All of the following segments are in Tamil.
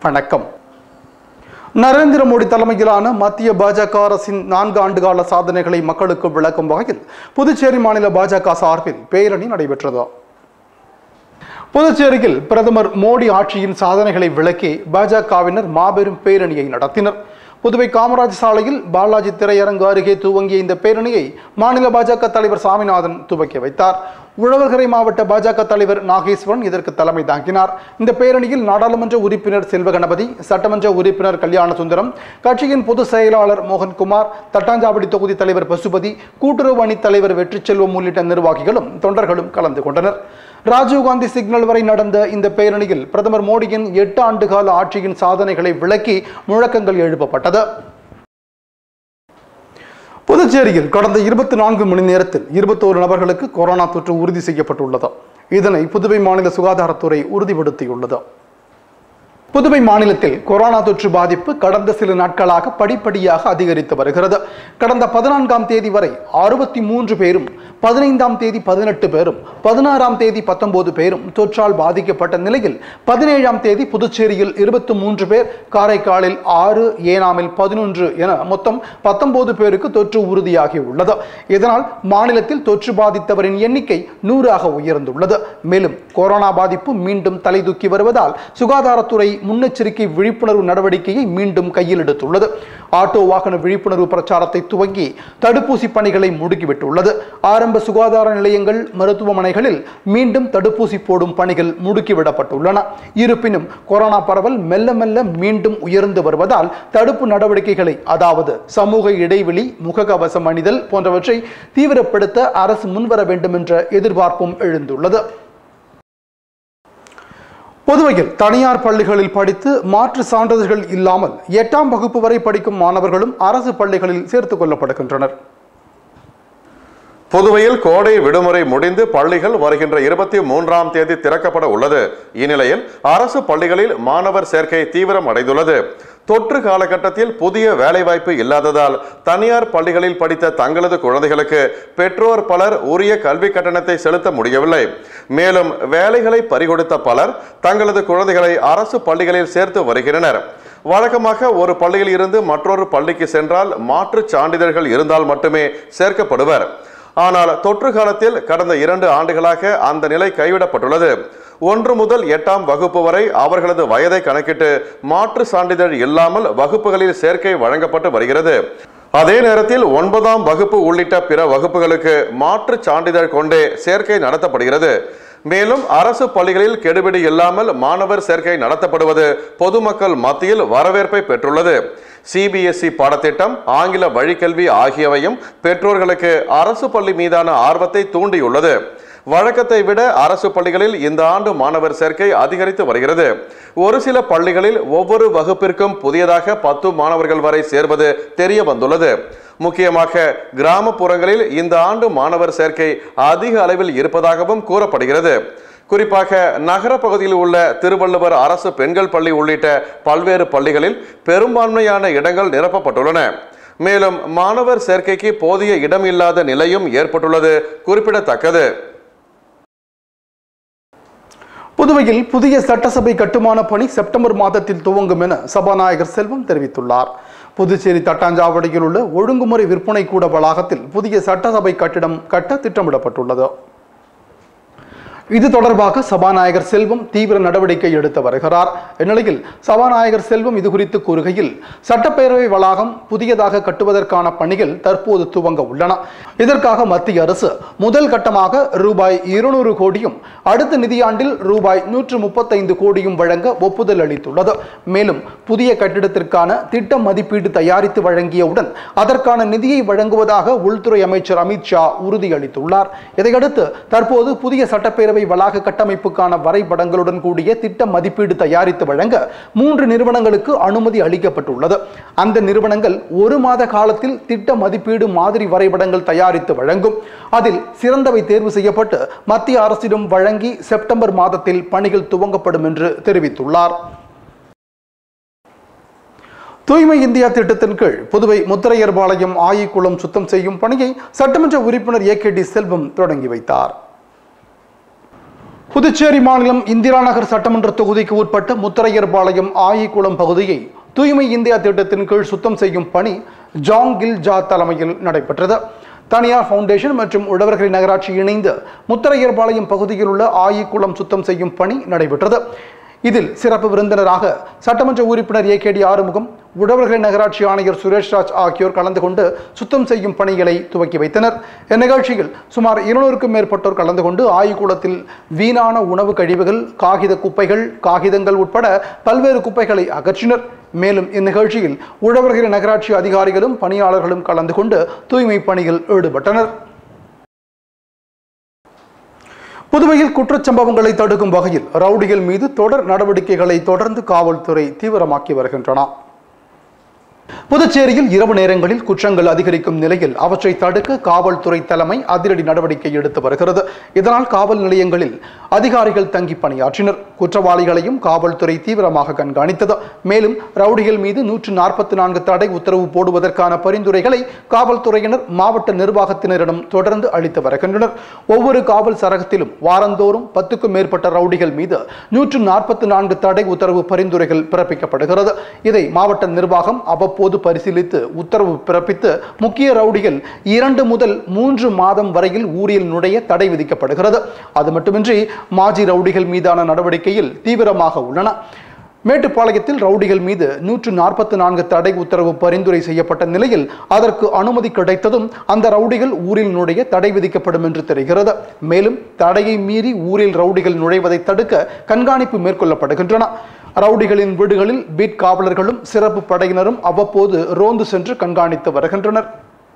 வணக்கம் நரேந்திர மோடி தலைமையிலான மத்திய பாஜக அரசின் நான்கு ஆண்டுகால சாதனைகளை மக்களுக்கு விளக்கும் வகையில் புதுச்சேரி மாநில பாஜக சார்பில் பேரணி நடைபெற்றது புதுச்சேரியில் பிரதமர் மோடி ஆட்சியின் சாதனைகளை விளக்கி பாஜகவினர் மாபெரும் பேரணியை நடத்தினர் புதுவை காமராஜ் சாலையில் பாலாஜி திரையரங்கு அருகே துவங்கிய இந்த பேரணியை மாநில பாஜக தலைவர் சாமிநாதன் துவக்கி வைத்தார் உழவர்கரை மாவட்ட பாஜக தலைவர் நாகேஸ்வரன் இதற்கு தலைமை தாங்கினார் இந்த பேரணியில் நாடாளுமன்ற உறுப்பினர் செல்வகணபதி சட்டமன்ற உறுப்பினர் கல்யாண சுந்தரம் கட்சியின் பொதுச் செயலாளர் மோகன்குமார் தட்டாஞ்சாவடி தொகுதி தலைவர் பசுபதி கூட்டுறவு அணி தலைவர் வெற்றிச்செல்வம் உள்ளிட்ட நிர்வாகிகளும் தொண்டர்களும் கலந்து கொண்டனர் ராஜீவ்காந்தி சிக்னல் வரை நடந்த இந்த பேரணியில் பிரதமர் மோடியின் எட்டு ஆண்டுகால ஆட்சியின் சாதனைகளை விளக்கி முழக்கங்கள் எழுப்பப்பட்டது புதுச்சேரியில் கடந்த இருபத்தி நான்கு மணி நேரத்தில் இருபத்தோரு நபர்களுக்கு கொரோனா தொற்று உறுதி செய்யப்பட்டுள்ளது இதனை புதுவை மாநில சுகாதாரத்துறை உறுதிப்படுத்தியுள்ளது புதுவை மாநிலத்தில் கொரோனா தொற்று பாதிப்பு கடந்த சில நாட்களாக படிப்படியாக அதிகரித்து வருகிறது கடந்த பதினான்காம் தேதி வரை அறுபத்தி மூன்று பேரும் பதினைந்தாம் தேதி பதினெட்டு பேரும் பதினாறாம் தேதி பத்தொன்பது பேரும் தொற்றால் பாதிக்கப்பட்ட நிலையில் பதினேழாம் தேதி புதுச்சேரியில் இருபத்தி மூன்று பேர் காரைக்காலில் ஆறு ஏனாமில் பதினொன்று என மொத்தம் பத்தொன்பது பேருக்கு தொற்று உறுதியாகி உள்ளது இதனால் மாநிலத்தில் தொற்று பாதித்தவரின் எண்ணிக்கை நூறாக உயர்ந்துள்ளது மேலும் கொரோனா பாதிப்பு மீண்டும் தலைதூக்கி வருவதால் சுகாதாரத்துறை முன்னெச்சரிக்கை விழிப்புணர்வு நடவடிக்கையை மீண்டும் கையில் எடுத்துள்ளது ஆட்டோ வாகன விழிப்புணர்வு பிரச்சாரத்தை துவங்கி தடுப்பூசி பணிகளை முடுக்கிவிட்டுள்ளது ஆரம்ப சுகாதார நிலையங்கள் மருத்துவமனைகளில் மீண்டும் தடுப்பூசி போடும் பணிகள் முடுக்கிவிடப்பட்டுள்ளன இருப்பினும் கொரோனா பரவல் மெல்ல மெல்ல மீண்டும் உயர்ந்து வருவதால் தடுப்பு நடவடிக்கைகளை அதாவது சமூக இடைவெளி முகக்கவசம் அணிதல் போன்றவற்றை தீவிரப்படுத்த அரசு முன்வர வேண்டும் என்ற எதிர்பார்ப்பும் எழுந்துள்ளது புதுவையில் தனியார் பள்ளிகளில் படித்து மாற்று சான்றிதழ்கள் இல்லாமல் எட்டாம் வகுப்பு வரை படிக்கும் மாணவர்களும் அரசு பள்ளிகளில் சேர்த்துக் கொள்ளப்படுகின்றனர் புதுவையில் கோடை விடுமுறை முடிந்து பள்ளிகள் வருகின்ற இருபத்தி மூன்றாம் தேதி திறக்கப்பட உள்ளது இந்நிலையில் அரசு பள்ளிகளில் மாணவர் சேர்க்கை தீவிரம் அடைந்துள்ளது தொற்று காலகட்டத்தில் புதிய வேலைவாய்ப்பு இல்லாததால் தனியார் பள்ளிகளில் படித்த தங்களது குழந்தைகளுக்கு பெற்றோர் பலர் உரிய கல்வி கட்டணத்தை செலுத்த முடியவில்லை மேலும் வேலைகளை பறிகொடுத்த பலர் தங்களது குழந்தைகளை அரசு பள்ளிகளில் சேர்த்து வருகின்றனர் வழக்கமாக ஒரு பள்ளியில் இருந்து மற்றொரு பள்ளிக்கு சென்றால் மாற்றுச் சான்றிதழ்கள் இருந்தால் மட்டுமே சேர்க்கப்படுவர் ஆனால் தொற்று காலத்தில் கடந்த இரண்டு ஆண்டுகளாக அந்த நிலை கைவிடப்பட்டுள்ளது ஒன்று முதல் எட்டாம் வகுப்பு வரை அவர்களது வயதை கணக்கிட்டு மாற்று சான்றிதழ் இல்லாமல் வகுப்புகளில் சேர்க்கை வழங்கப்பட்டு வருகிறது அதே நேரத்தில் ஒன்பதாம் வகுப்பு உள்ளிட்ட பிற வகுப்புகளுக்கு மாற்று சான்றிதழ் கொண்டே சேர்க்கை நடத்தப்படுகிறது மேலும் அரசு பள்ளிகளில் கெடுபிடி இல்லாமல் மாணவர் சேர்க்கை நடத்தப்படுவது பொதுமக்கள் மத்தியில் வரவேற்பை பெற்றுள்ளது சிபிஎஸ்இ பாடத்திட்டம் ஆங்கில வழிக்கல்வி ஆகியவையும் பெற்றோர்களுக்கு அரசு பள்ளி மீதான ஆர்வத்தை தூண்டியுள்ளது வழக்கத்தை விட அரசு பள்ளிகளில் இந்த ஆண்டு மாணவர் சேர்க்கை அதிகரித்து வருகிறது ஒரு சில பள்ளிகளில் ஒவ்வொரு வகுப்பிற்கும் புதியதாக பத்து மாணவர்கள் வரை சேர்வது தெரிய வந்துள்ளது முக்கியமாக கிராமப்புறங்களில் இந்த ஆண்டு மாணவர் சேர்க்கை அதிக அளவில் இருப்பதாகவும் கூறப்படுகிறது குறிப்பாக நகர பகுதியில் உள்ள திருவள்ளுவர் அரசு பெண்கள் பள்ளி உள்ளிட்ட பல்வேறு பள்ளிகளில் பெரும்பான்மையான இடங்கள் நிரப்பப்பட்டுள்ளன மேலும் மாணவர் சேர்க்கைக்கு போதிய இடம் இல்லாத நிலையும் ஏற்பட்டுள்ளது குறிப்பிடத்தக்கது புதுவையில் புதிய சட்டசபை கட்டுமான பணி செப்டம்பர் மாதத்தில் துவங்கும் என சபாநாயகர் செல்வம் தெரிவித்துள்ளார் புதுச்சேரி தட்டாஞ்சாவடியில் உள்ள ஒழுங்குமுறை விற்பனை கூட வளாகத்தில் புதிய சட்டசபை கட்டிடம் கட்ட திட்டமிடப்பட்டுள்ளது இது தொடர்பாக சபாநாயகர் செல்வம் தீவிர நடவடிக்கை எடுத்து வருகிறார் இந்நிலையில் சபாநாயகர் செல்வம் இது குறித்து கூறுகையில் சட்டப்பேரவை வளாகம் புதியதாக கட்டுவதற்கான பணிகள் தற்போது துவங்க உள்ளன இதற்காக மத்திய அரசு முதல் கட்டமாக ரூபாய் இருநூறு கோடியும் அடுத்த நிதியாண்டில் ரூபாய் நூற்று முப்பத்தைந்து கோடியும் வழங்க ஒப்புதல் அளித்துள்ளது மேலும் புதிய கட்டிடத்திற்கான திட்ட மதிப்பீடு தயாரித்து வழங்கியவுடன் அதற்கான நிதியை வழங்குவதாக உள்துறை அமைச்சர் அமித்ஷா உறுதியளித்துள்ளார் இதையடுத்து தற்போது புதிய சட்டப்பேரவை வளாக கட்டமைப்புக்கான வரைபடங்களுடன் கூடிய திட்ட மதிப்பீடு தயாரித்து வழங்க மூன்று நிறுவனங்களுக்கு அனுமதி அளிக்கப்பட்டுள்ளது அந்த நிறுவனங்கள் ஒரு மாத காலத்தில் திட்ட மதிப்பீடு மாதிரி வரைபடங்கள் தயாரித்து வழங்கும் அதில் சிறந்தவை தேர்வு செய்யப்பட்டு மத்திய அரசிடம் வழங்கி செப்டம்பர் மாதத்தில் பணிகள் துவங்கப்படும் என்று தெரிவித்துள்ளார் தூய்மை இந்தியா திட்டத்தின் கீழ் புதுவை முத்திரையர்பாளையம் ஆயிக்குளம் சுத்தம் செய்யும் பணியை சட்டமன்ற உறுப்பினர் ஏ கே டி செல்வம் தொடங்கி வைத்தார் புதுச்சேரி மாநிலம் இந்திரா நகர் சட்டமன்ற தொகுதிக்கு உட்பட்ட முத்தரையர்பாளையம் ஆயிக்குளம் பகுதியை தூய்மை இந்தியா திட்டத்தின் கீழ் சுத்தம் செய்யும் பணி ஜாங் கில் ஜா தலைமையில் நடைபெற்றது தனியார் ஃபவுண்டேஷன் மற்றும் உழவர்கரை நகராட்சி இணைந்து முத்தரையர்பாளையம் பகுதியில் உள்ள ஆயிக்குளம் சுத்தம் செய்யும் பணி நடைபெற்றது இதில் சிறப்பு விருந்தினராக சட்டமன்ற உறுப்பினர் ஏ கேடி ஆறுமுகம் உழவர்கரை நகராட்சி ஆணையர் சுரேஷ்ராஜ் ஆகியோர் கலந்து கொண்டு சுத்தம் செய்யும் பணிகளை துவக்கி வைத்தனர் இந்நிகழ்ச்சியில் சுமார் இருநூறுக்கும் மேற்பட்டோர் கலந்து கொண்டு ஆய்வுக்கூடத்தில் வீணான உணவு கழிவுகள் காகித குப்பைகள் காகிதங்கள் உட்பட பல்வேறு குப்பைகளை அகற்றினர் மேலும் இந்நிகழ்ச்சியில் உழவர்கரை நகராட்சி அதிகாரிகளும் பணியாளர்களும் கலந்து கொண்டு தூய்மை பணியில் ஈடுபட்டனர் புதுவையில் குற்றச்சம்பவங்களை தடுக்கும் வகையில் ரவுடிகள் மீது தொடர் நடவடிக்கைகளை தொடர்ந்து காவல்துறை தீவிரமாக்கி வருகின்றன புதுச்சேரியில் இரவு நேரங்களில் குற்றங்கள் அதிகரிக்கும் நிலையில் அவற்றை தடுக்க காவல்துறை தலைமை அதிரடி நடவடிக்கை எடுத்து வருகிறது இதனால் காவல் நிலையங்களில் அதிகாரிகள் தங்கி பணியாற்றினர் குற்றவாளிகளையும் காவல்துறை தீவிரமாக கண்காணித்தது மேலும் ரவுடிகள் மீது நூற்று நாற்பத்தி நான்கு தடை உத்தரவு போடுவதற்கான பரிந்துரைகளை காவல்துறையினர் மாவட்ட நிர்வாகத்தினரிடம் தொடர்ந்து அளித்து வருகின்றனர் ஒவ்வொரு காவல் சரகத்திலும் வாரந்தோறும் பத்துக்கும் மேற்பட்ட ரவுடிகள் மீது நூற்று நாற்பத்தி நான்கு தடை உத்தரவு பரிந்துரைகள் பிறப்பிக்கப்படுகிறது இதை மாவட்ட நிர்வாகம் அவ்வப்போது பரிசீலித்து உத்தரவு பிறப்பித்து முக்கிய ரவுடிகள் இரண்டு முதல் மூன்று மாதம் வரையில் ஊரில் நுழைய தடை விதிக்கப்படுகிறது அது மட்டுமின்றி மாஜி ரவுடிகள் மீதான நடவடிக்கையில் தீவிரமாக உள்ளன மேட்டுப்பாளையத்தில் ரவுடிகள் மீது நூற்று நாற்பத்தி நான்கு தடை உத்தரவு பரிந்துரை செய்யப்பட்ட நிலையில் அதற்கு அனுமதி கிடைத்ததும் அந்த ரவுடிகள் ஊரில் நுழைய தடை விதிக்கப்படும் என்று தெரிகிறது மேலும் தடையை மீறி ஊரில் ரவுடிகள் நுழைவதை தடுக்க கண்காணிப்பு மேற்கொள்ளப்படுகின்றன ரவுடிகளின் வீடுகளில் பீட் காவலர்களும் சிறப்பு படையினரும் அவ்வப்போது ரோந்து சென்று கண்காணித்து வருகின்றனர்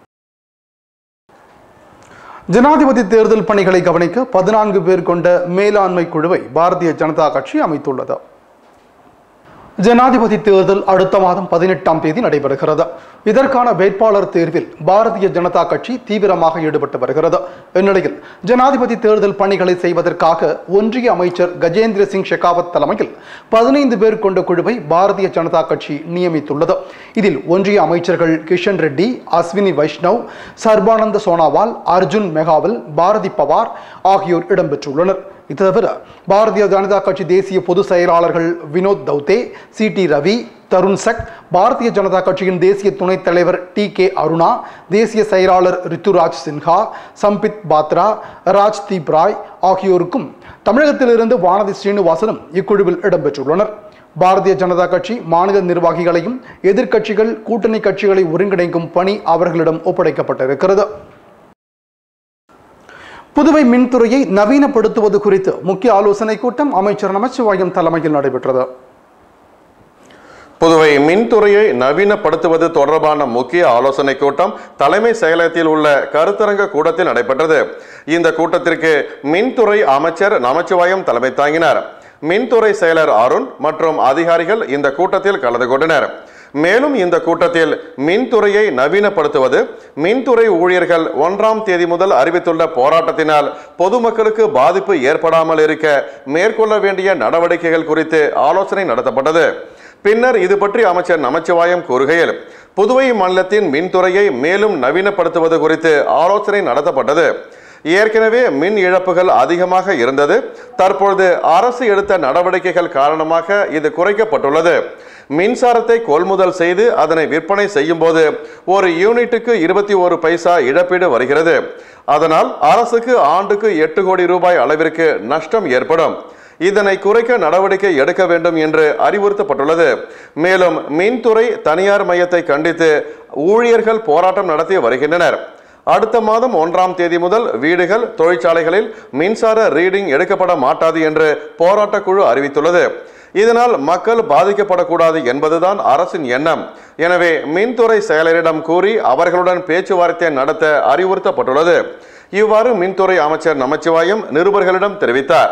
ஜனாதிபதி தேர்தல் பணிகளை கவனிக்க பதினான்கு பேர் கொண்ட மேலாண்மை குழுவை பாரதிய ஜனதா கட்சி அமைத்துள்ளது ஜனாதிபதி தேர்தல் அடுத்த மாதம் பதினெட்டாம் தேதி நடைபெறுகிறது இதற்கான வேட்பாளர் தேர்வில் பாரதிய ஜனதா கட்சி தீவிரமாக ஈடுபட்டு வருகிறது இந்நிலையில் ஜனாதிபதி தேர்தல் பணிகளை செய்வதற்காக ஒன்றிய அமைச்சர் கஜேந்திர சிங் ஷெகாவத் தலைமையில் பதினைந்து பேர் கொண்ட குழுவை பாரதிய ஜனதா கட்சி நியமித்துள்ளது இதில் ஒன்றிய அமைச்சர்கள் கிஷன் ரெட்டி அஸ்வினி வைஷ்ணவ் சர்பானந்த சோனாவால் அர்ஜுன் மெகாவல் பாரதி பவார் ஆகியோர் இடம்பெற்றுள்ளனர் இது தவிர பாரதிய ஜனதா கட்சி தேசிய பொதுச் செயலாளர்கள் வினோத் தௌதே சி டி ரவி தருண் சக் பாரதிய ஜனதா கட்சியின் தேசிய துணைத் தலைவர் டி கே அருணா தேசிய செயலாளர் ரித்துராஜ் சின்ஹா சம்பித் பாத்ரா ராஜ்தீப் ராய் ஆகியோருக்கும் தமிழகத்திலிருந்து வானதி ஸ்ரீனிவாசனும் இக்குழுவில் இடம்பெற்றுள்ளனர் பாரதிய ஜனதா கட்சி மாநில நிர்வாகிகளையும் எதிர்க்கட்சிகள் கூட்டணி கட்சிகளை ஒருங்கிணைக்கும் பணி அவர்களிடம் ஒப்படைக்கப்பட்டிருக்கிறது புதுவை மின்துறையை நவீனப்படுத்துவது குறித்து முக்கிய ஆலோசனை கூட்டம் அமைச்சர் நமச்சிவாயம் தலைமையில் நடைபெற்றது புதுவை மின்துறையை நவீனப்படுத்துவது தொடர்பான முக்கிய ஆலோசனை கூட்டம் தலைமை செயலகத்தில் உள்ள கருத்தரங்க கூடத்தில் நடைபெற்றது இந்த கூட்டத்திற்கு மின்துறை அமைச்சர் நமச்சிவாயம் தலைமை தாங்கினார் மின்துறை செயலர் அருண் மற்றும் அதிகாரிகள் இந்த கூட்டத்தில் கலந்து கொண்டனர் மேலும் இந்த கூட்டத்தில் மின்துறையை நவீனப்படுத்துவது மின்துறை ஊழியர்கள் ஒன்றாம் தேதி முதல் அறிவித்துள்ள போராட்டத்தினால் பொதுமக்களுக்கு பாதிப்பு ஏற்படாமல் இருக்க மேற்கொள்ள வேண்டிய நடவடிக்கைகள் குறித்து ஆலோசனை நடத்தப்பட்டது பின்னர் இது பற்றி அமைச்சர் நமச்சிவாயம் கூறுகையில் புதுவை மாநிலத்தின் மின்துறையை மேலும் நவீனப்படுத்துவது குறித்து ஆலோசனை நடத்தப்பட்டது ஏற்கனவே மின் இழப்புகள் அதிகமாக இருந்தது தற்பொழுது அரசு எடுத்த நடவடிக்கைகள் காரணமாக இது குறைக்கப்பட்டுள்ளது மின்சாரத்தை கொள்முதல் செய்து அதனை விற்பனை செய்யும் போது ஒரு யூனிட்டுக்கு இருபத்தி ஒரு பைசா இழப்பீடு வருகிறது அதனால் அரசுக்கு ஆண்டுக்கு எட்டு கோடி ரூபாய் அளவிற்கு நஷ்டம் ஏற்படும் இதனை குறைக்க நடவடிக்கை எடுக்க வேண்டும் என்று அறிவுறுத்தப்பட்டுள்ளது மேலும் மின்துறை தனியார் மையத்தை கண்டித்து ஊழியர்கள் போராட்டம் நடத்தி வருகின்றனர் அடுத்த மாதம் ஒன்றாம் தேதி முதல் வீடுகள் தொழிற்சாலைகளில் மின்சார ரீடிங் எடுக்கப்பட மாட்டாது என்று போராட்ட குழு அறிவித்துள்ளது இதனால் மக்கள் பாதிக்கப்படக்கூடாது என்பதுதான் அரசின் எண்ணம் எனவே மின்துறை செயலரிடம் கூறி அவர்களுடன் பேச்சுவார்த்தை நடத்த அறிவுறுத்தப்பட்டுள்ளது இவ்வாறு மின்துறை அமைச்சர் நமச்சிவாயம் நிருபர்களிடம் தெரிவித்தார்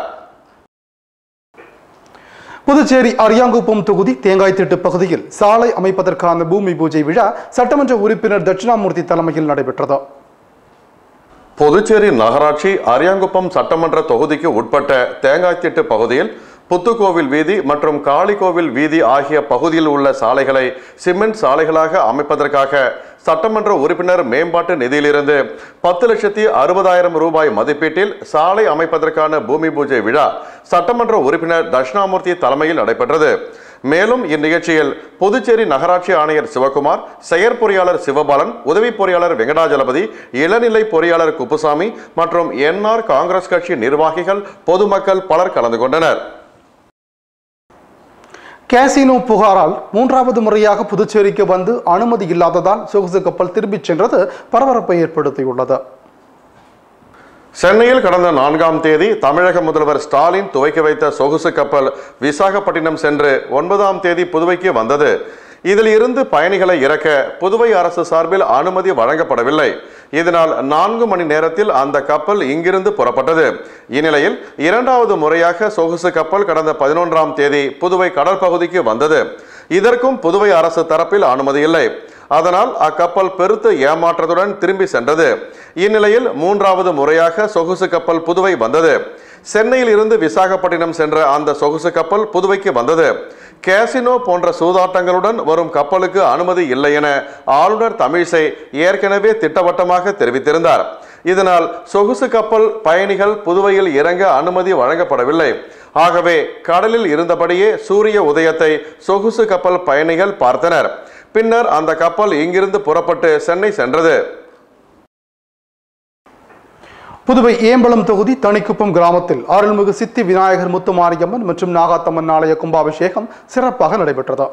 புதுச்சேரி அரியாங்குப்பம் தொகுதி தேங்காய் திட்டு பகுதியில் சாலை அமைப்பதற்கான பூமி பூஜை விழா சட்டமன்ற உறுப்பினர் தட்சிணாமூர்த்தி தலைமையில் நடைபெற்றது புதுச்சேரி நகராட்சி அரியாங்குப்பம் சட்டமன்ற தொகுதிக்கு உட்பட்ட தேங்காய்த்திட்டு பகுதியில் புத்துக்கோவில் வீதி மற்றும் காளிகோவில் வீதி ஆகிய பகுதியில் உள்ள சாலைகளை சிமெண்ட் சாலைகளாக அமைப்பதற்காக சட்டமன்ற உறுப்பினர் மேம்பாட்டு நிதியிலிருந்து பத்து லட்சத்தி அறுபதாயிரம் ரூபாய் மதிப்பீட்டில் சாலை அமைப்பதற்கான பூமி பூஜை விழா சட்டமன்ற உறுப்பினர் தட்சிணாமூர்த்தி தலைமையில் நடைபெற்றது மேலும் இந்நிகழ்ச்சியில் புதுச்சேரி நகராட்சி ஆணையர் சிவகுமார் செயற்பொறியாளர் சிவபாலன் உதவி பொறியாளர் வெங்கடாஜலபதி இளநிலை பொறியாளர் குப்புசாமி மற்றும் என்ஆர் காங்கிரஸ் கட்சி நிர்வாகிகள் பொதுமக்கள் பலர் கலந்து கொண்டனர் கேசினோ புகாரால் மூன்றாவது முறையாக புதுச்சேரிக்கு வந்து அனுமதி இல்லாததால் சொகுசு கப்பல் திரும்பிச் சென்றது பரபரப்பை ஏற்படுத்தியுள்ளது சென்னையில் கடந்த நான்காம் தேதி தமிழக முதல்வர் ஸ்டாலின் துவக்கி வைத்த சொகுசு கப்பல் விசாகப்பட்டினம் சென்று ஒன்பதாம் தேதி புதுவைக்கு வந்தது இதில் இருந்து பயணிகளை இறக்க புதுவை அரசு சார்பில் அனுமதி வழங்கப்படவில்லை இதனால் நான்கு மணி நேரத்தில் அந்த கப்பல் இங்கிருந்து புறப்பட்டது இந்நிலையில் இரண்டாவது முறையாக சொகுசு கப்பல் கடந்த பதினொன்றாம் தேதி புதுவை கடற்பகுதிக்கு வந்தது இதற்கும் புதுவை அரசு தரப்பில் அனுமதி இல்லை அதனால் அக்கப்பல் பெருத்த ஏமாற்றத்துடன் திரும்பி சென்றது இந்நிலையில் மூன்றாவது முறையாக சொகுசு கப்பல் புதுவை வந்தது சென்னையில் இருந்து விசாகப்பட்டினம் சென்ற அந்த சொகுசு கப்பல் புதுவைக்கு வந்தது கேசினோ போன்ற சூதாட்டங்களுடன் வரும் கப்பலுக்கு அனுமதி இல்லை என ஆளுநர் தமிழிசை ஏற்கனவே திட்டவட்டமாக தெரிவித்திருந்தார் இதனால் சொகுசு கப்பல் பயணிகள் புதுவையில் இறங்க அனுமதி வழங்கப்படவில்லை ஆகவே கடலில் இருந்தபடியே சூரிய உதயத்தை சொகுசு கப்பல் பயணிகள் பார்த்தனர் பின்னர் அந்த கப்பல் இங்கிருந்து புறப்பட்டு சென்னை சென்றது புதுவை ஏம்பலம் தொகுதி தனிக்குப்பம் கிராமத்தில் அருள்மிகு சித்தி விநாயகர் முத்துமாரியம்மன் மற்றும் நாகாத்தம்மன் ஆலய கும்பாபிஷேகம் சிறப்பாக நடைபெற்றது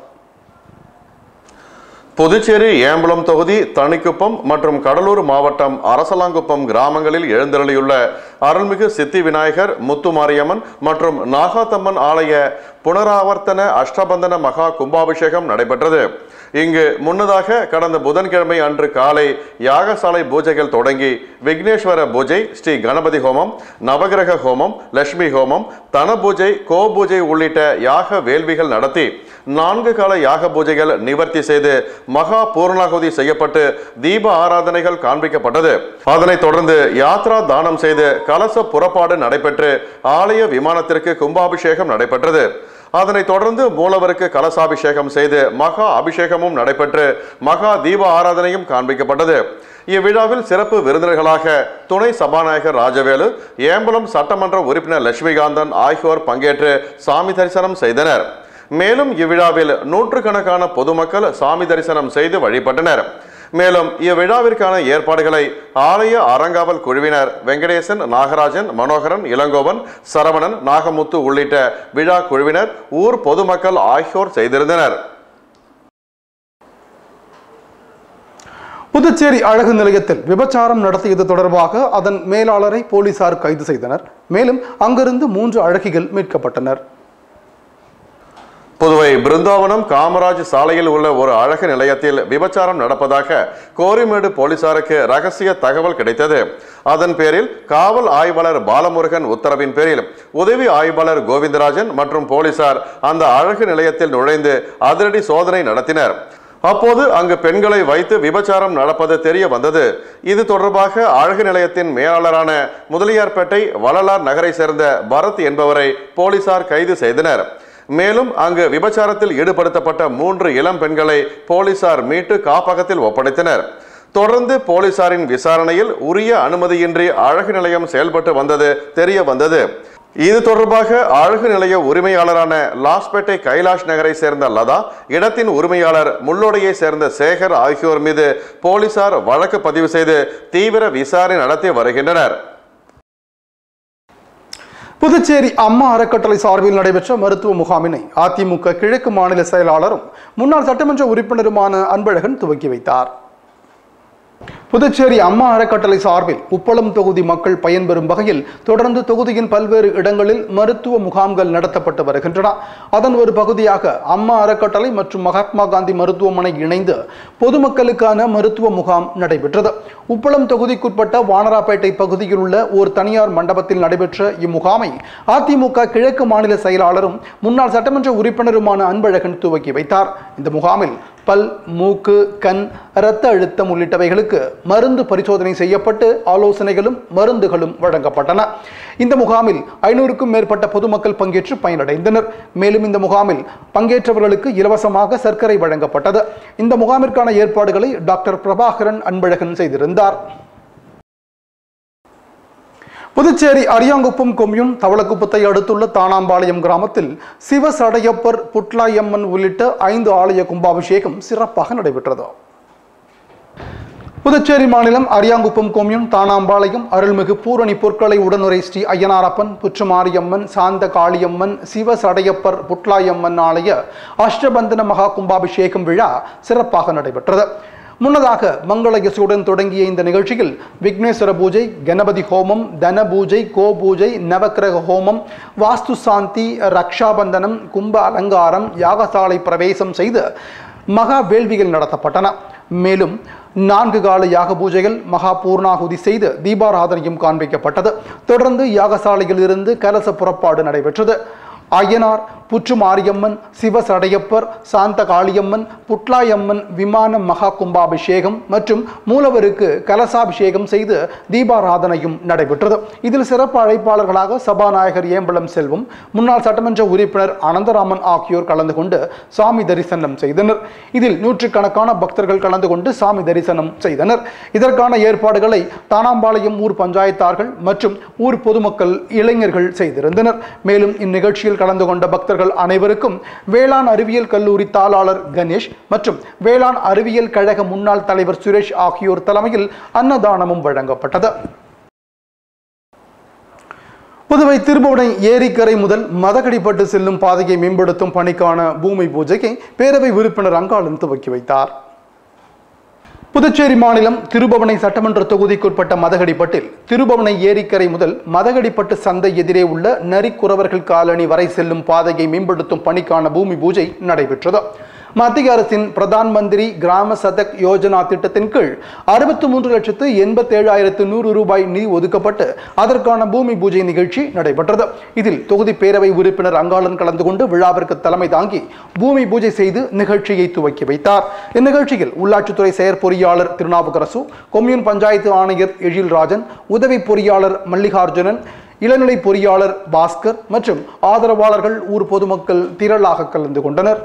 புதுச்சேரி ஏம்பலம் தொகுதி தணிக்குப்பம் மற்றும் கடலூர் மாவட்டம் அரசலாங்குப்பம் கிராமங்களில் எழுந்தருளியுள்ள அருள்மிகு சித்தி விநாயகர் முத்துமாரியம்மன் மற்றும் நாகாத்தம்மன் ஆலய புனராவர்த்தன அஷ்டபந்தன மகா கும்பாபிஷேகம் நடைபெற்றது இங்கு முன்னதாக கடந்த புதன்கிழமை அன்று காலை யாகசாலை பூஜைகள் தொடங்கி விக்னேஸ்வர பூஜை ஸ்ரீ கணபதி ஹோமம் நவகிரக ஹோமம் லட்சுமி ஹோமம் தன பூஜை கோ பூஜை உள்ளிட்ட யாக வேள்விகள் நடத்தி நான்கு கால யாக பூஜைகள் நிவர்த்தி செய்து மகா பூர்ணாகுதி செய்யப்பட்டு தீப ஆராதனைகள் காண்பிக்கப்பட்டது அதனைத் தொடர்ந்து யாத்ரா தானம் செய்து கலச புறப்பாடு நடைபெற்று ஆலய விமானத்திற்கு கும்பாபிஷேகம் நடைபெற்றது அதனைத் தொடர்ந்து மூலவருக்கு கலசாபிஷேகம் செய்து மகா அபிஷேகமும் நடைபெற்று மகா தீப ஆராதனையும் காண்பிக்கப்பட்டது இவ்விழாவில் சிறப்பு விருந்தினர்களாக துணை சபாநாயகர் ராஜவேலு ஏம்பலம் சட்டமன்ற உறுப்பினர் லட்சுமிகாந்தன் ஆகியோர் பங்கேற்று சாமி தரிசனம் செய்தனர் மேலும் இவ்விழாவில் நூற்றுக்கணக்கான பொதுமக்கள் சாமி தரிசனம் செய்து வழிபட்டனர் மேலும் இவ்விழாவிற்கான ஏற்பாடுகளை ஆலய அறங்காவல் குழுவினர் வெங்கடேசன் நாகராஜன் மனோகரன் இளங்கோவன் சரவணன் நாகமுத்து உள்ளிட்ட விழா குழுவினர் ஊர் பொதுமக்கள் ஆகியோர் செய்திருந்தனர் புதுச்சேரி அழகு நிலையத்தில் விபச்சாரம் நடத்தியது தொடர்பாக அதன் மேலாளரை போலீசார் கைது செய்தனர் மேலும் அங்கிருந்து மூன்று அழகிகள் மீட்கப்பட்டனர் புதுவை பிருந்தாவனம் காமராஜ் சாலையில் உள்ள ஒரு அழகு நிலையத்தில் விபச்சாரம் நடப்பதாக கோரிமேடு போலீசாருக்கு ரகசிய தகவல் கிடைத்தது அதன் பேரில் காவல் ஆய்வாளர் பாலமுருகன் உத்தரவின் பேரில் உதவி ஆய்வாளர் கோவிந்தராஜன் மற்றும் போலீசார் அந்த அழகு நிலையத்தில் நுழைந்து அதிரடி சோதனை நடத்தினர் அப்போது அங்கு பெண்களை வைத்து விபச்சாரம் நடப்பது தெரிய வந்தது இது தொடர்பாக அழகு நிலையத்தின் மேலாளரான முதலியார்பேட்டை வள்ளலார் நகரை சேர்ந்த பரத் என்பவரை போலீசார் கைது செய்தனர் மேலும் அங்கு விபச்சாரத்தில் ஈடுபடுத்தப்பட்ட மூன்று இளம் பெண்களை போலீசார் மீட்டு காப்பகத்தில் ஒப்படைத்தனர் தொடர்ந்து போலீசாரின் விசாரணையில் உரிய அனுமதியின்றி அழகு நிலையம் செயல்பட்டு வந்தது தெரிய வந்தது இது தொடர்பாக அழகு நிலைய உரிமையாளரான லாஸ்பேட்டை கைலாஷ் நகரை சேர்ந்த லதா இடத்தின் உரிமையாளர் முள்ளோடையை சேர்ந்த சேகர் ஆகியோர் மீது போலீசார் வழக்கு பதிவு செய்து தீவிர விசாரணை நடத்தி வருகின்றனர் புதுச்சேரி அம்மா அறக்கட்டளை சார்பில் நடைபெற்ற மருத்துவ முகாமினை அதிமுக கிழக்கு மாநில செயலாளரும் முன்னாள் சட்டமன்ற உறுப்பினருமான அன்பழகன் துவக்கி வைத்தார் புதுச்சேரி அம்மா அறக்கட்டளை சார்பில் உப்பளம் தொகுதி மக்கள் பயன்பெறும் வகையில் தொடர்ந்து தொகுதியின் பல்வேறு இடங்களில் மருத்துவ முகாம்கள் நடத்தப்பட்டு வருகின்றன அதன் ஒரு பகுதியாக அம்மா அறக்கட்டளை மற்றும் மகாத்மா காந்தி மருத்துவமனை இணைந்து பொதுமக்களுக்கான மருத்துவ முகாம் நடைபெற்றது உப்பளம் தொகுதிக்குட்பட்ட வானராப்பேட்டை பகுதியில் உள்ள ஒரு தனியார் மண்டபத்தில் நடைபெற்ற இம்முகாமை அதிமுக கிழக்கு மாநில செயலாளரும் முன்னாள் சட்டமன்ற உறுப்பினருமான அன்பழகன் துவக்கி வைத்தார் இந்த முகாமில் பல் மூக்கு கண் இரத்த அழுத்தம் உள்ளிட்டவைகளுக்கு மருந்து பரிசோதனை செய்யப்பட்டு ஆலோசனைகளும் மருந்துகளும் வழங்கப்பட்டன இந்த முகாமில் ஐநூறுக்கும் மேற்பட்ட பொதுமக்கள் பங்கேற்று பயனடைந்தனர் மேலும் இந்த முகாமில் பங்கேற்றவர்களுக்கு இலவசமாக சர்க்கரை வழங்கப்பட்டது இந்த முகாமிற்கான ஏற்பாடுகளை டாக்டர் பிரபாகரன் அன்பழகன் செய்திருந்தார் புதுச்சேரி அரியாங்குப்பம் கொம்யூன் தவளக்குப்பத்தை அடுத்துள்ள தானாம்பாளையம் கிராமத்தில் சிவசடையப்பர் புட்லாயம்மன் உள்ளிட்ட ஐந்து ஆலய கும்பாபிஷேகம் சிறப்பாக நடைபெற்றது புதுச்சேரி மாநிலம் அரியாங்குப்பம் கொம்யூன் தானாம்பாளையம் அருள்மிகு பூரணி பொற்களை உடனுரை ஸ்ரீ ஐயனாரப்பன் புற்றுமாரியம்மன் சாந்த காளியம்மன் சிவசடையப்பர் புட்லாயம்மன் ஆலய அஷ்டபந்தன மகா கும்பாபிஷேகம் விழா சிறப்பாக நடைபெற்றது முன்னதாக மங்கள இசையுடன் தொடங்கிய இந்த நிகழ்ச்சியில் விக்னேஸ்வர பூஜை கணபதி ஹோமம் தன பூஜை கோ பூஜை நவக்கிரக ஹோமம் வாஸ்து சாந்தி ரக்ஷாபந்தனம் கும்ப அலங்காரம் யாகசாலை பிரவேசம் செய்து மகா வேள்விகள் நடத்தப்பட்டன மேலும் நான்கு கால யாக பூஜைகள் மகா பூர்ணாகுதி செய்து தீபாராதனையும் காண்பிக்கப்பட்டது தொடர்ந்து யாகசாலையில் இருந்து கலச புறப்பாடு நடைபெற்றது அய்யனார் புற்று மாரியம்மன் சிவசடையப்பர் சாந்த காளியம்மன் புட்லாயம்மன் விமான மகா கும்பாபிஷேகம் மற்றும் மூலவருக்கு கலசாபிஷேகம் செய்து தீபாராதனையும் நடைபெற்றது இதில் சிறப்பு அழைப்பாளர்களாக சபாநாயகர் ஏம்பலம் செல்வம் முன்னாள் சட்டமன்ற உறுப்பினர் அனந்தராமன் ஆகியோர் கலந்து கொண்டு சாமி தரிசனம் செய்தனர் இதில் நூற்றுக்கணக்கான பக்தர்கள் கலந்து கொண்டு சாமி தரிசனம் செய்தனர் இதற்கான ஏற்பாடுகளை தானாம்பாளையம் ஊர் பஞ்சாயத்தார்கள் மற்றும் ஊர் பொதுமக்கள் இளைஞர்கள் செய்திருந்தனர் மேலும் இந்நிகழ்ச்சியில் கலந்து கொண்ட பக்தர்கள் அனைவருக்கும் வேளாண் அறிவியல் கல்லூரி தாளாளர் கணேஷ் மற்றும் வேளாண் அறிவியல் கழக முன்னாள் தலைவர் சுரேஷ் ஆகியோர் தலைமையில் அன்னதானமும் வழங்கப்பட்டது புதுவை திருபுவனை ஏரிக்கரை முதல் மதகடிப்பட்டு செல்லும் பாதையை மேம்படுத்தும் பணிக்கான பூமி பூஜையை பேரவை உறுப்பினர் அங்காளன் துவக்கி வைத்தார் புதுச்சேரி மாநிலம் திருபவனை சட்டமன்ற தொகுதிக்குட்பட்ட மதகடிப்பட்டில் திருபவனை ஏரிக்கரை முதல் மதகடிப்பட்டு சந்தை எதிரே உள்ள நரிக்குறவர்கள் காலனி வரை செல்லும் பாதையை மேம்படுத்தும் பணிக்கான பூமி பூஜை நடைபெற்றது மத்திய அரசின் பிரதான் மந்திரி கிராம சதக் யோஜனா திட்டத்தின் கீழ் அறுபத்தி மூன்று லட்சத்து எண்பத்தேழாயிரத்து நூறு ரூபாய் நிதி ஒதுக்கப்பட்டு அதற்கான பூமி பூஜை நிகழ்ச்சி நடைபெற்றது இதில் தொகுதி பேரவை உறுப்பினர் அங்காளன் கலந்து கொண்டு விழாவிற்கு தலைமை தாங்கி பூமி பூஜை செய்து நிகழ்ச்சியை துவக்கி வைத்தார் இந்நிகழ்ச்சியில் உள்ளாட்சித்துறை செயற்பொறியாளர் திருநாவுக்கரசு கொம்யூன் பஞ்சாயத்து ஆணையர் எழில்ராஜன் உதவி பொறியாளர் மல்லிகார்ஜுனன் இளநிலை பொறியாளர் பாஸ்கர் மற்றும் ஆதரவாளர்கள் ஊர் பொதுமக்கள் திரளாக கலந்து கொண்டனர்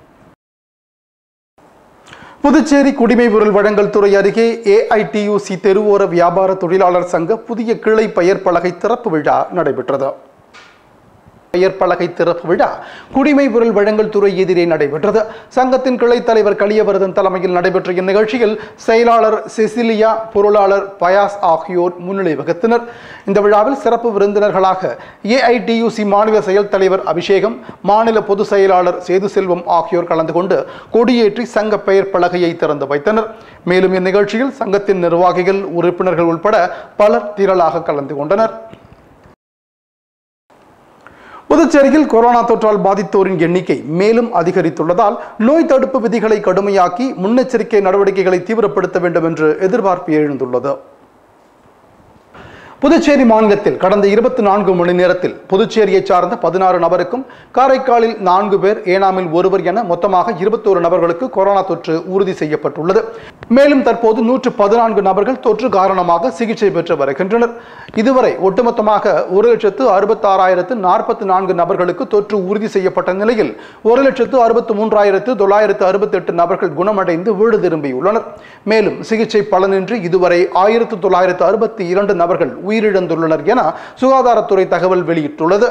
புதுச்சேரி குடிமை பொருள் வழங்கல் துறை அருகே ஏஐடியூசி தெருவோர வியாபார தொழிலாளர் சங்க புதிய கிளை பெயர் பலகை திறப்பு விழா நடைபெற்றது பெயர் பலகை திறப்பு விழா குடிமை பொருள் வழங்கல் துறை எதிரே நடைபெற்றது சங்கத்தின் கிளை தலைவர் கலியவரதன் தலைமையில் நடைபெற்ற இந்நிகழ்ச்சியில் செயலாளர் செசிலியா பொருளாளர் பயாஸ் ஆகியோர் முன்னிலை வகித்தனர் இந்த விழாவில் சிறப்பு விருந்தினர்களாக ஏஐடியூசி மாநில செயல் தலைவர் அபிஷேகம் மாநில பொதுச் செயலாளர் சேது செல்வம் ஆகியோர் கலந்து கொண்டு கொடியேற்றி சங்க பெயர் பலகையை திறந்து வைத்தனர் மேலும் இந்நிகழ்ச்சியில் சங்கத்தின் நிர்வாகிகள் உறுப்பினர்கள் உட்பட பலர் திரளாக கலந்து கொண்டனர் புதுச்சேரியில் கொரோனா தொற்றால் பாதித்தோரின் எண்ணிக்கை மேலும் அதிகரித்துள்ளதால் நோய் தடுப்பு விதிகளை கடுமையாக்கி முன்னெச்சரிக்கை நடவடிக்கைகளை தீவிரப்படுத்த வேண்டும் என்று எதிர்பார்ப்பு எழுந்துள்ளது புதுச்சேரி மாநிலத்தில் கடந்த இருபத்தி நான்கு மணி நேரத்தில் புதுச்சேரியை சார்ந்த பதினாறு நபருக்கும் காரைக்காலில் நான்கு பேர் ஏனாமில் ஒருவர் என மொத்தமாக இருபத்தோரு நபர்களுக்கு கொரோனா தொற்று உறுதி செய்யப்பட்டுள்ளது மேலும் தற்போது நூற்று பதினான்கு நபர்கள் தொற்று காரணமாக சிகிச்சை பெற்று வருகின்றனர் இதுவரை ஒட்டுமொத்தமாக ஒரு லட்சத்து அறுபத்தாறாயிரத்து நாற்பத்தி நான்கு நபர்களுக்கு தொற்று உறுதி செய்யப்பட்ட நிலையில் ஒரு லட்சத்து அறுபத்து மூன்றாயிரத்து தொள்ளாயிரத்து அறுபத்தெட்டு நபர்கள் குணமடைந்து வீடு திரும்பியுள்ளனர் மேலும் சிகிச்சை பலனின்றி இதுவரை ஆயிரத்து தொள்ளாயிரத்து அறுபத்தி இரண்டு நபர்கள் உயிரிழந்துள்ளனர் என சுகாதாரத்துறை தகவல் வெளியிட்டுள்ளது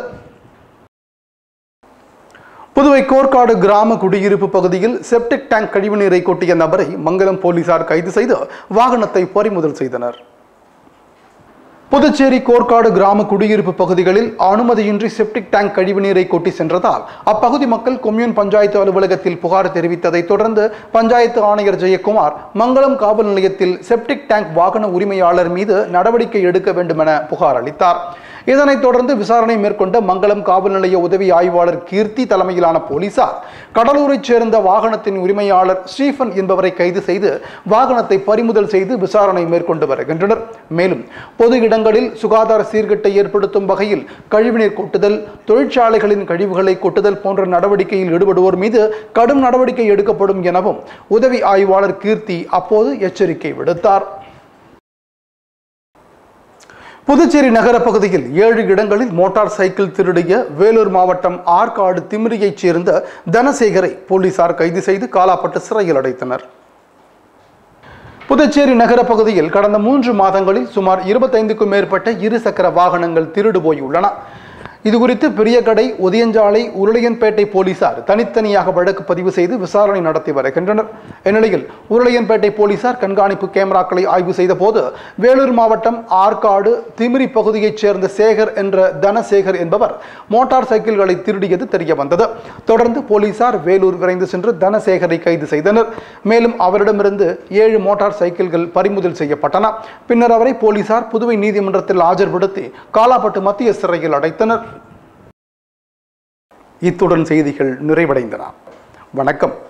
புதுவை கோர்க்காடு கிராம குடியிருப்பு பகுதியில் செப்டிக் டேங்க் கழிவுநீரை கொட்டிய நபரை மங்கலம் போலீசார் கைது செய்து வாகனத்தை பறிமுதல் செய்தனர் புதுச்சேரி கோர்க்காடு கிராம குடியிருப்பு பகுதிகளில் அனுமதியின்றி செப்டிக் டேங்க் கழிவுநீரை கொட்டி சென்றதால் அப்பகுதி மக்கள் கொம்யூன் பஞ்சாயத்து அலுவலகத்தில் புகார் தெரிவித்ததை தொடர்ந்து பஞ்சாயத்து ஆணையர் ஜெயக்குமார் மங்களம் காவல் நிலையத்தில் செப்டிக் டேங்க் வாகன உரிமையாளர் மீது நடவடிக்கை எடுக்க வேண்டுமென புகார் அளித்தார் இதனைத் தொடர்ந்து விசாரணை மேற்கொண்ட மங்களம் காவல் நிலைய உதவி ஆய்வாளர் கீர்த்தி தலைமையிலான போலீசார் கடலூரைச் சேர்ந்த வாகனத்தின் உரிமையாளர் ஸ்டீஃபன் என்பவரை கைது செய்து வாகனத்தை பறிமுதல் செய்து விசாரணை மேற்கொண்டு வருகின்றனர் மேலும் பொது இடங்களில் சுகாதார சீர்கேட்டை ஏற்படுத்தும் வகையில் கழிவுநீர் கொட்டுதல் தொழிற்சாலைகளின் கழிவுகளை கொட்டுதல் போன்ற நடவடிக்கையில் ஈடுபடுவோர் மீது கடும் நடவடிக்கை எடுக்கப்படும் எனவும் உதவி ஆய்வாளர் கீர்த்தி அப்போது எச்சரிக்கை விடுத்தார் புதுச்சேரி நகர பகுதியில் ஏழு இடங்களில் மோட்டார் சைக்கிள் திருடிய வேலூர் மாவட்டம் ஆற்காடு திமிரியைச் சேர்ந்த தனசேகரை போலீசார் கைது செய்து காலாப்பட்டு சிறையில் அடைத்தனர் புதுச்சேரி நகர பகுதியில் கடந்த மூன்று மாதங்களில் சுமார் இருபத்தைந்துக்கும் மேற்பட்ட இருசக்கர வாகனங்கள் திருடு போயுள்ளன இதுகுறித்து பெரியகடை ஒதியஞ்சாலை உருளையன்பேட்டை போலீசார் தனித்தனியாக வழக்கு பதிவு செய்து விசாரணை நடத்தி வருகின்றனர் இந்நிலையில் உருளையன்பேட்டை போலீசார் கண்காணிப்பு கேமராக்களை ஆய்வு செய்த போது வேலூர் மாவட்டம் ஆற்காடு திமிரி பகுதியைச் சேர்ந்த சேகர் என்ற தனசேகர் என்பவர் மோட்டார் சைக்கிள்களை திருடியது தெரிய வந்தது தொடர்ந்து போலீசார் வேலூர் விரைந்து சென்று தனசேகரை கைது செய்தனர் மேலும் அவரிடமிருந்து ஏழு மோட்டார் சைக்கிள்கள் பறிமுதல் செய்யப்பட்டன பின்னர் அவரை போலீசார் புதுவை நீதிமன்றத்தில் ஆஜர்படுத்தி காலாப்பட்டு மத்திய சிறையில் அடைத்தனர் இத்துடன் செய்திகள் நிறைவடைந்தன வணக்கம்